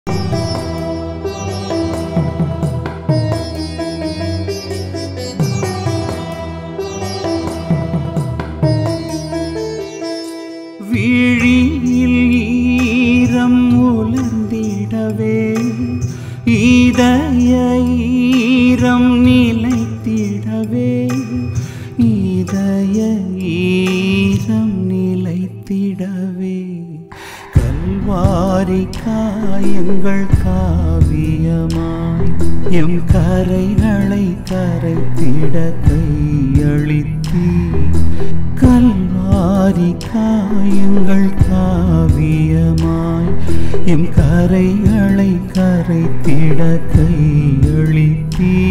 விழியில் ஈரம் உலர்ந்திடவே இதய ஈரம் நிலைத்திடவே இதய ஈரம் நிலைத்திடவே கல்வாரி காயங்கள் காவியமாய் எம் கரைகளை கரைத்திட கையளித்தீ கல்வாரி காயங்கள் காவியமாய் எம் கரைகளை கரைத்திட கையளித்தீ